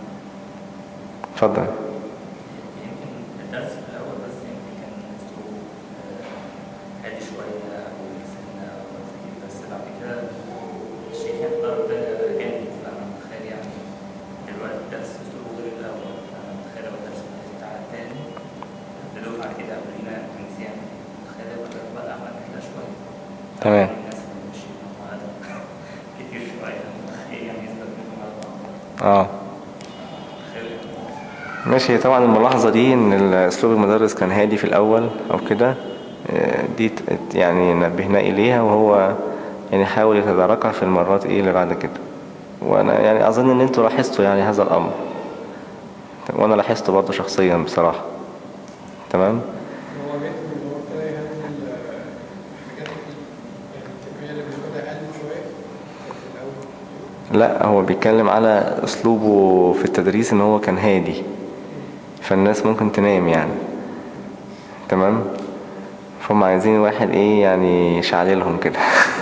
اتفضل يمكن الدرس في الأول بس يمكن كان أسلوب آه، هادي شوية أو سنة لطيف بس بعد كده الشيخ يعني ضرب جامد فأنا متخيل يعني دلوقتي الدرس أسلوبه غير الأول أنا متخيل لو الدرس بتاع التاني بدفعة كده قبلنا كان يعني متخيل يبقى الدرس بقى عمل كده شوية تمام. الناس اللي ماشيين مع بعض كتير شوية متخيل يعني يثبت منهم على بعض اه متخيل ماشي طبعا الملاحظة دي ان اسلوب المدرس كان هادي في الاول او كده آه، دي ت- يعني نبهنا اليها وهو يعني حاول يتداركها في المرات ايه اللي بعد كده وانا يعني اظن ان انتوا لاحظتوا يعني هذا الامر وانا لاحظته برضه شخصيا بصراحة تمام هو بيت ان هو ابتدى يهندل الحاجات اللي يعني التنمية اللي بناخدها قل شوية كانت في الأول لا هو بيتكلم على اسلوبه في التدريس ان هو كان هادي فالناس ممكن تنام يعني تمام فهم عايزين واحد ايه يعني يشعللهم كده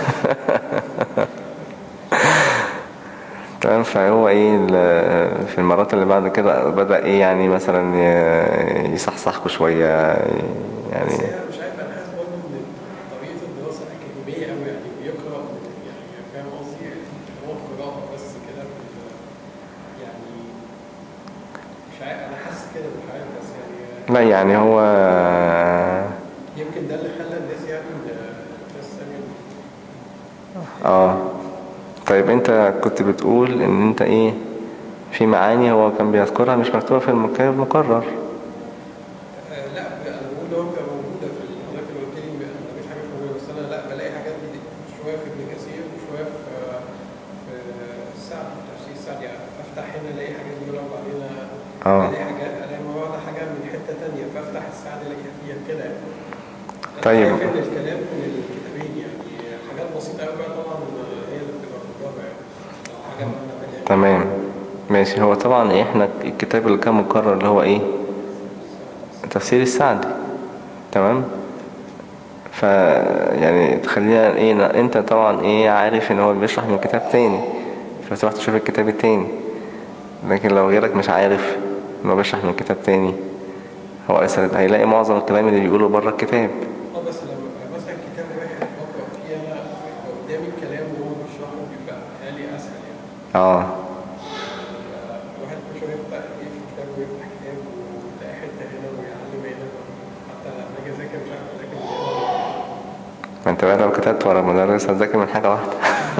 تمام فهو ايه ال- في المرات اللي بعد كده بدأ ايه يعني مثلا ي- يصحصحكوا شوية يعني بس هي مش عارف انا حاسس برضه ان طريقه الدراسه اكاديميه قوي يعني بيقرا يعني فاهم قصدي هو قراءه بس كده في ال- يعني مش عارف انا حاسس كده مش عارف بس يعني لا يعني هو يمكن ده اللي خلى الناس يعني الناس ثانيه اه طيب انت كنت بتقول ان انت ايه في معاني هو كان بيذكرها مش مكتوبة في الكتاب المقرر آه، لا انا بقول ان هو بتبقى موجوده في الحضرتك اللي قلت لي ما مفيش حاجه مش موجوده بس انا لا بلاقي حاجات دي شويه في ابن كثير وشويه في في السعد في تفسير السعد يعني افتح هنا الاقي حاجات يقول وبعدين اه. الاقي حاجات الاقي مره حاجه من حته ثانيه فافتح السعد الاقيها فيها كده يعني أنا طيب. شايف ان الكلام من الكتابين يعني حاجات بسيطه قوي بقى طبعا هي اللي بتبقى في الرابع يعني لو حاجه مهمه تانيه تمام ماشي هو طبعا إيه احنا الكتاب اللي كان مقرر اللي هو ايه تفسير السعدي تمام ف يعني تخلينا ايه ن- انت طبعا ايه عارف ان هو بيشرح من كتاب تاني فتروح تشوف الكتاب التاني لكن لو غيرك مش عارف انه بيشرح من كتاب تاني هو اسهل هيلاقي معظم الكلام اللي بيقوله بره الكتاب اه بس لما يبقى مثلا كتاب واحد بقرا فيه انا يبقى قدامي الكلام وهو بيشرحه بيبقى بيتهيألي اسهل يعني اه الواحد كل شويه يفتح ايه في كتاب ويفتح كتاب ويلاقي حته هنا ويعلم هنا حتى لما اجي اذاكر مش عارف اذاكر من هنا ما انت بقى لو كتبت ورا المدرس هتذاكر من حاجة واحدة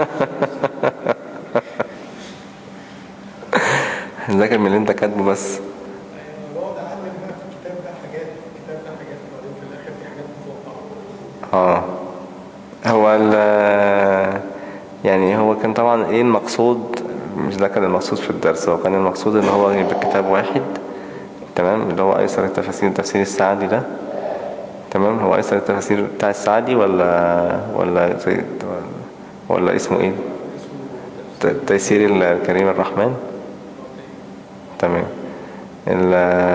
هتذاكر من اللي انت كاتبه بس يعني بقعد اعلم بقى في الكتاب ده حاجات في الكتاب ده حاجات وبعدين في الاخر في حاجات متوقعه اه هو ال يعني هو كان طبعا ايه المقصود مش ده كان المقصود في الدرس هو كان المقصود ان هو يبقى كتاب واحد تمام اللي هو ايسر التفاسير تفسير السعدي ده تمام هو ايسر التفاسير بتاع السعدي ولا ولا زي ولا, ولا اسمه ايه ت- تيسير الكريم الرحمن تمام ال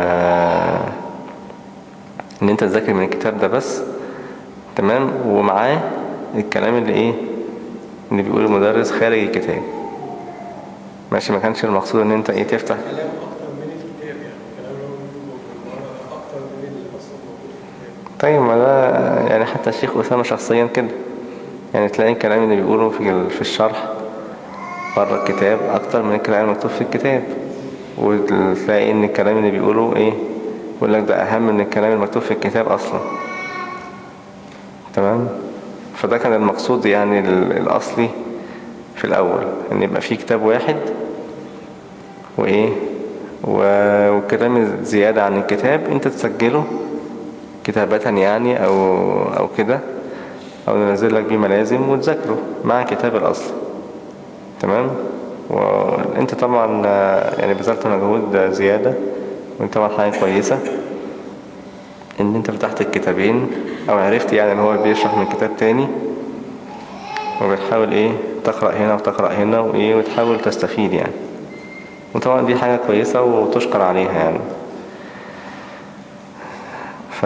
ان انت تذاكر من الكتاب ده بس تمام ومعاه الكلام اللي ايه اللي بيقوله المدرس خارج الكتاب ماشي ما كانش المقصود ان انت ايه تفتح كلام اكتر من الكتاب يعني الكلام اللي هو بيقوله بالمره اكتر من اللي اصلا موجود في الكتاب طيب ما ده يعني حتى الشيخ أسامة شخصيا كده يعني تلاقي الكلام اللي بيقوله في ال- في الشرح بره الكتاب أكتر من الكلام المكتوب في الكتاب وتلاقي إن الكلام اللي بيقوله إيه يقول لك ده أهم من الكلام المكتوب في الكتاب أصلا تمام فده كان المقصود يعني ال- الأصلي في الأول إن يبقى في كتاب واحد وإيه و- والكلام زيادة عن الكتاب أنت تسجله كتابة يعني أو أو كده أو ننزل لك بيه ملازم وتذاكره مع كتاب الأصل تمام وانت طبعا آه، يعني بذلت مجهود آه، زيادة وانت طبعا حاجة كويسة ان انت فتحت الكتابين او عرفت يعني ان هو بيشرح من كتاب تاني وبتحاول ايه تقرأ هنا وتقرأ هنا وايه وتحاول تستفيد يعني وطبعا دي حاجة كويسة وتشكر عليها يعني ف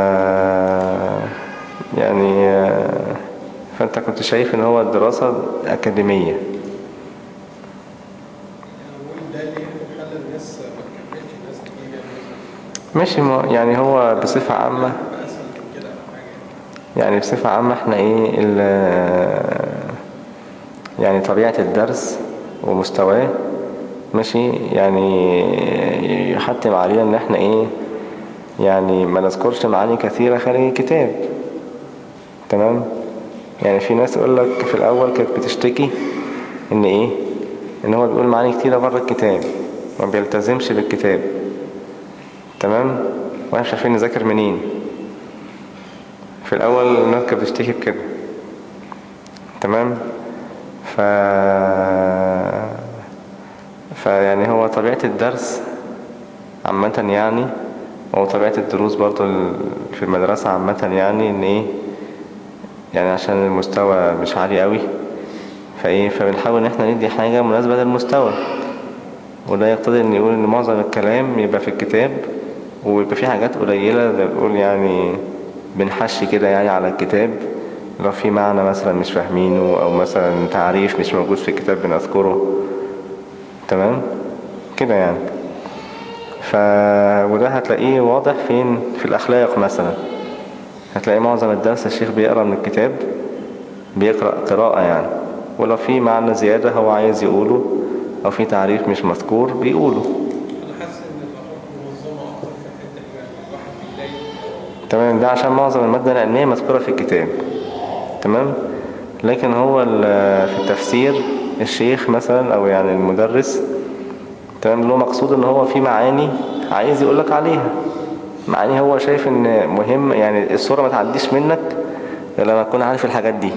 يعني آه، فانت كنت شايف ان هو الدراسة أكاديمية يعني بقول ده اللي خلى الناس ما تكملش ناس كتير يعني ماشي ما- يعني هو بصفة عامة بقى اسهل من كده او حاجه يعني بصفة عامة احنا ايه ال- يعني طبيعة الدرس ومستواه ماشي يعني يحتم علينا ان احنا ايه يعني ما نذكرش معاني كثيرة خارج الكتاب تمام يعني في ناس يقول لك في الاول كانت بتشتكي ان ايه ان هو بيقول معاني كتيرة بره الكتاب ما بيلتزمش بالكتاب تمام واحنا مش عارفين نذاكر منين في الأول الناس كانت بتشتكي بكده تمام ف فيعني هو طبيعة الدرس عامة يعني هو طبيعة الدروس برضو ال- في المدرسة عامة يعني ان ايه يعني عشان المستوى مش عالي قوي فايه فبنحاول ان احنا ندي حاجة مناسبة للمستوى وده يقتضي ان يقول ان معظم الكلام يبقى في الكتاب ويبقى في حاجات قليلة زي ما بنقول يعني بنحشي كده يعني على الكتاب لو في معنى مثلا مش فاهمينه او مثلا تعريف مش موجود في الكتاب بنذكره تمام كده يعني ف وده هتلاقيه واضح فين في الاخلاق مثلا هتلاقي معظم الدرس الشيخ بيقرا من الكتاب بيقرأ قراءة يعني ولو في معنى زيادة هو عايز يقوله او في تعريف مش مذكور بيقوله انا حاسس ان الافكار منظمه اكتر في الحته دي يعني الواحد بيلاقي تمام ده عشان معظم المادة العلمية مذكورة في الكتاب تمام لكن هو ال- في التفسير الشيخ مثلا او يعني المدرس تمام له مقصود ان هو في معاني عايز يقولك عليها معاني هو شايف ان مهم يعني الصورة ما تعديش منك إلا لما تكون عارف الحاجات دي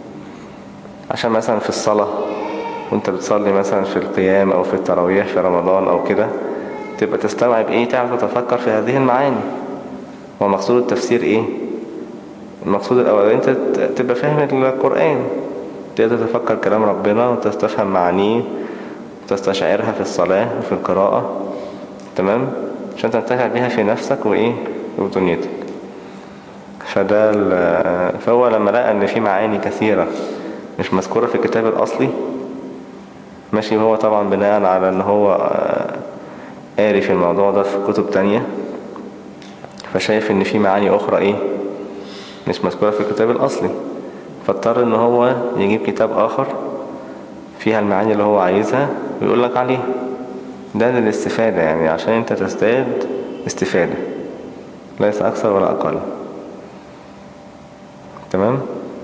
عشان مثلا في الصلاة وانت بتصلي مثلا في القيام او في التراويح في رمضان او كده تبقى تستوعب ايه تعرف تتفكر في هذه المعاني هو مقصود التفسير ايه المقصود الاولاني انت ت- تبقى فاهم القرآن تقدر تفكر كلام ربنا وتستفهم معانيه وتستشعرها في الصلاة وفي القراءة تمام عشان تنتفع بيها في نفسك وايه ودنيتك فده ال- فهو لما لقى ان في معاني كثيرة مش مذكورة في الكتاب الاصلي ماشي هو طبعا بناء على ان هو آه، قاري في الموضوع ده في كتب تانية فشايف ان في معاني اخرى ايه مش مذكورة في الكتاب الاصلي فاضطر ان هو يجيب كتاب اخر فيها المعاني اللي هو عايزها ويقول لك عليها ده للاستفادة يعني عشان انت تزداد استفادة ليس اكثر ولا اقل تمام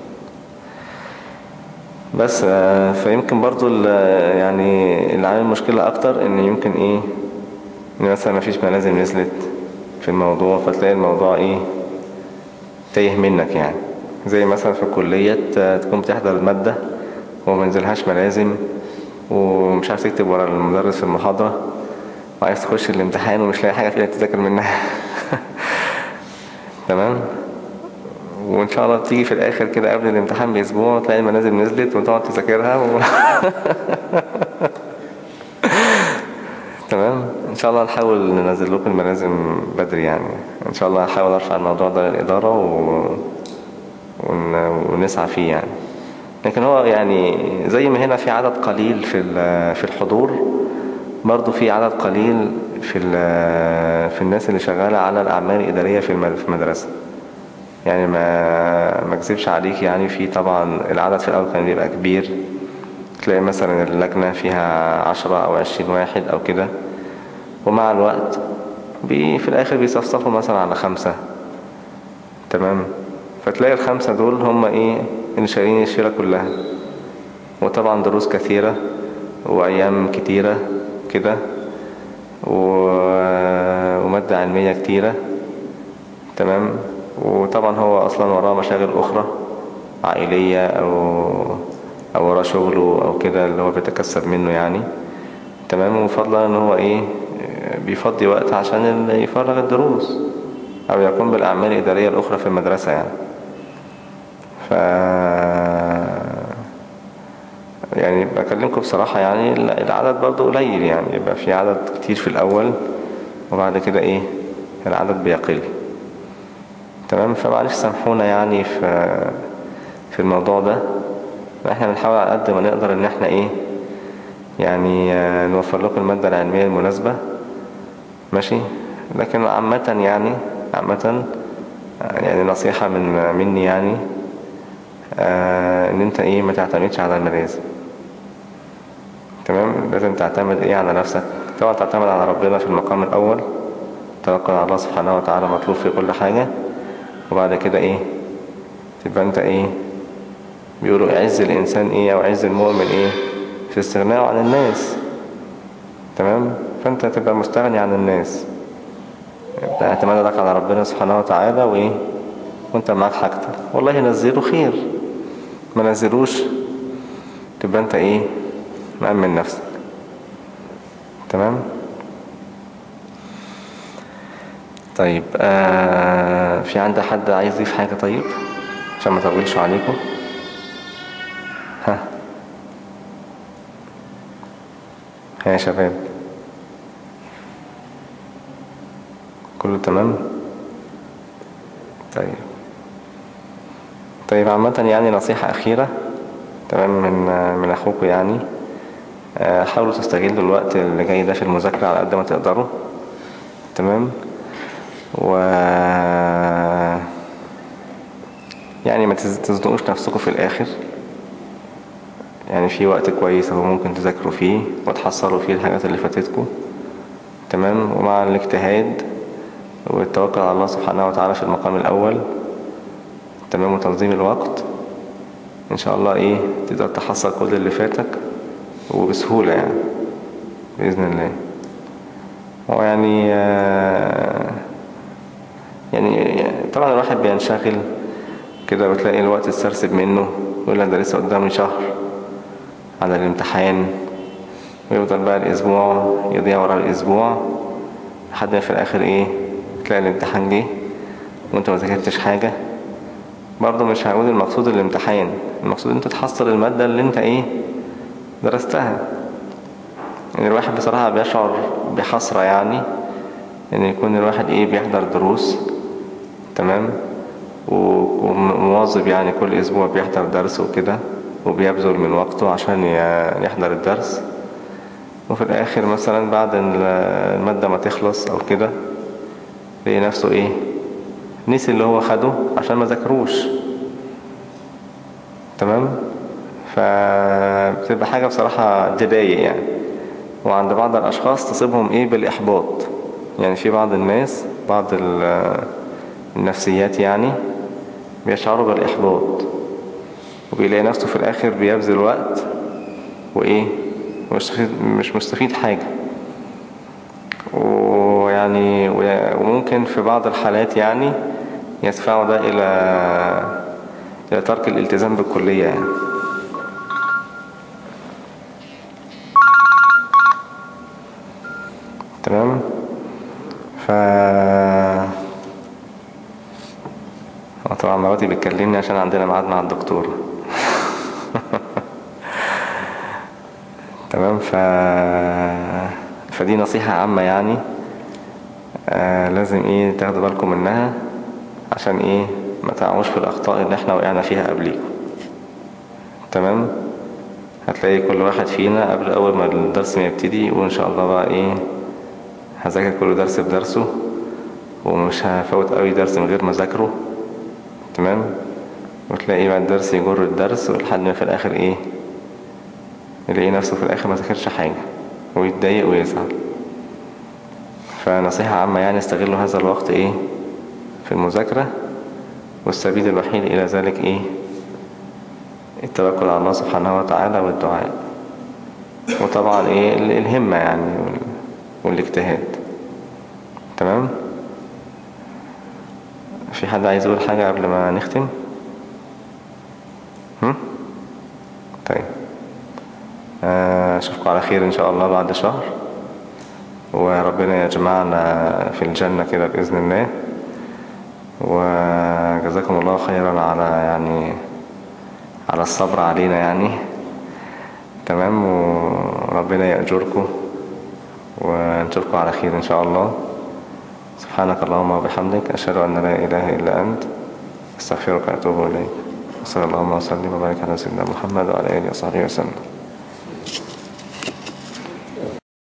بس آه، فيمكن برضو ال- يعني اللي عامل مشكلة اكتر ان يمكن ايه ان مثلا مفيش ملازم نزلت في الموضوع فتلاقي الموضوع ايه تايه منك يعني زي مثلا في الكلية ت- تكون بتحضر المادة وما نزلهاش ملازم ومش عارف تكتب ورا المدرس في المحاضرة وعايز تخش الامتحان ومش لاقي حاجة في ايدك تذاكر منها تمام وان شاء الله تيجي في الاخر كده قبل الامتحان باسبوع تلاقي الملازم نزلت وتقعد تذاكرها و... تمام ان شاء الله نحاول ننزل لكم الملازم بدري يعني ان شاء الله هحاول ارفع الموضوع ده للاداره و... ون... ونسعى فيه يعني لكن هو يعني زي ما هنا في عدد قليل في ال- في الحضور برضو في عدد قليل في ال- في الناس اللي شغالة على الأعمال الإدارية في الم- في المدرسة يعني ما ما اكذبش عليك يعني في طبعا العدد في الأول كان بيبقى كبير تلاقي مثلا اللجنة فيها عشرة أو عشرين واحد أو كده ومع الوقت بي في الآخر بيصفصفوا مثلا على خمسة تمام فتلاقي الخمسة دول هم إيه اللي شايلين الشيلة كلها وطبعا دروس كثيرة وأيام كتيرة كده و- ومادة علمية كتيرة تمام وطبعا هو أصلا وراه مشاغل أخرى عائلية أو أو وراه شغله أو كده اللي هو بيتكسب منه يعني تمام وفضلا ان هو ايه بيفضي وقت عشان ال- يفرغ الدروس او يقوم بالاعمال الادارية الاخرى في المدرسة يعني ف بكلمكم بصراحة يعني ال- العدد برضو قليل يعني يبقى في عدد كتير في الأول وبعد كده إيه العدد بيقل تمام فمعلش سامحونا يعني في في الموضوع ده احنا بنحاول على قد ما نقدر ان احنا ايه يعني آه، نوفر لكم المادة العلمية المناسبة ماشي لكن عامة يعني عامة آه، يعني نصيحة من مني يعني آه ان انت ايه ما تعتمدش على الملازم تمام لازم تعتمد ايه على نفسك طبعا تعتمد على ربنا في المقام الاول توكل على الله سبحانه وتعالى مطلوب في كل حاجة وبعد كده ايه تبقى انت ايه بيقولوا عز الانسان ايه او عز المؤمن ايه في استغناءه عن الناس تمام فانت تبقى مستغني عن الناس يبقى اعتمادك على ربنا سبحانه وتعالى وايه وانت معاك حاجتك والله نزله خير ما نزلوش تبقى انت ايه مأمن نفسك تمام طيب آه في عندي حد عايز يضيف حاجة طيب عشان ما اطولش عليكم ها ها يا شباب كله تمام طيب طيب عامة يعني نصيحة أخيرة تمام من من أخوكم يعني آه، حاولوا تستغلوا الوقت اللي جاي ده في المذاكرة على قد ما تقدروا تمام و يعني ما تز- تزنقوش نفسكم في الآخر يعني في وقت كويس اهو ممكن تذاكروا فيه وتحصلوا فيه الحاجات اللي فاتتكم تمام ومع الاجتهاد والتوكل على الله سبحانه وتعالى في المقام الأول تمام وتنظيم الوقت ان شاء الله ايه تقدر تحصل كل اللي فاتك وبسهولة يعني بإذن الله هو يعني آه، يعني طبعا الواحد بينشغل كده بتلاقي الوقت اتسرسب منه يقول لك ده لسه قدامي شهر على الامتحان ويفضل بقى الأسبوع يضيع ورا الأسبوع لحد ما في الآخر إيه تلاقي الامتحان جه وأنت ما ذاكرتش حاجة برضه مش هقول المقصود الامتحان المقصود انت تحصل المادة اللي انت ايه درستها يعني الواحد بصراحة بيشعر بحسرة يعني ان يكون الواحد ايه بيحضر دروس تمام و- ومواظب يعني كل اسبوع بيحضر درس وكده وبيبذل من وقته عشان ي- يحضر الدرس وفي الاخر مثلا بعد ال- المادة ما تخلص او كده يلاقي نفسه ايه نسي اللي هو خده عشان ما ذاكروش تمام فبتبقى حاجة بصراحة تضايق يعني وعند بعض الأشخاص تصيبهم إيه بالإحباط يعني في بعض الناس بعض ال- النفسيات يعني بيشعروا بالإحباط وبيلاقي نفسه في الآخر بيبذل وقت وإيه مش مستفيد- مش مستفيد حاجة ويعني وممكن في بعض الحالات يعني يدفعوا ده إلى إلى ترك الالتزام بالكلية يعني تمام ف هو طبعا مراتي بتكلمني عشان عندنا ميعاد مع الدكتور تمام ف فدي نصيحة عامة يعني آه لازم ايه تاخدوا بالكم منها عشان ايه ما تقعوش في الاخطاء اللي احنا وقعنا فيها قبليكم تمام هتلاقي كل واحد فينا قبل اول ما الدرس ما يبتدي يقول ان شاء الله بقى ايه هذاكر كل درس بدرسه ومش هفوت قوي درس من غير ما اذاكره تمام وتلاقي بقى الدرس يجر الدرس ولحد ما في الاخر ايه يلاقي نفسه في الاخر ما ذاكرش حاجة ويتضايق ويزعل فنصيحة عامة يعني استغلوا هذا الوقت ايه في المذاكرة والسبيل الوحيد الى ذلك ايه التوكل على الله سبحانه وتعالى والدعاء وطبعا ايه ال- الهمة يعني وال- والاجتهاد تمام في حد عايز يقول حاجة قبل ما نختم هم؟ طيب آه، اشوفكم على خير ان شاء الله بعد شهر وربنا يجمعنا في الجنة كده بإذن الله وجزاكم الله خيرا على يعني على الصبر علينا يعني تمام وربنا يأجركم ونشوفكم على خير إن شاء الله سبحانك اللهم وبحمدك أشهد أن لا إله إلا أنت استغفرك وأتوب إليك وصلى اللهم وسلم وبارك على سيدنا محمد وعلى آله وصحبه وسلم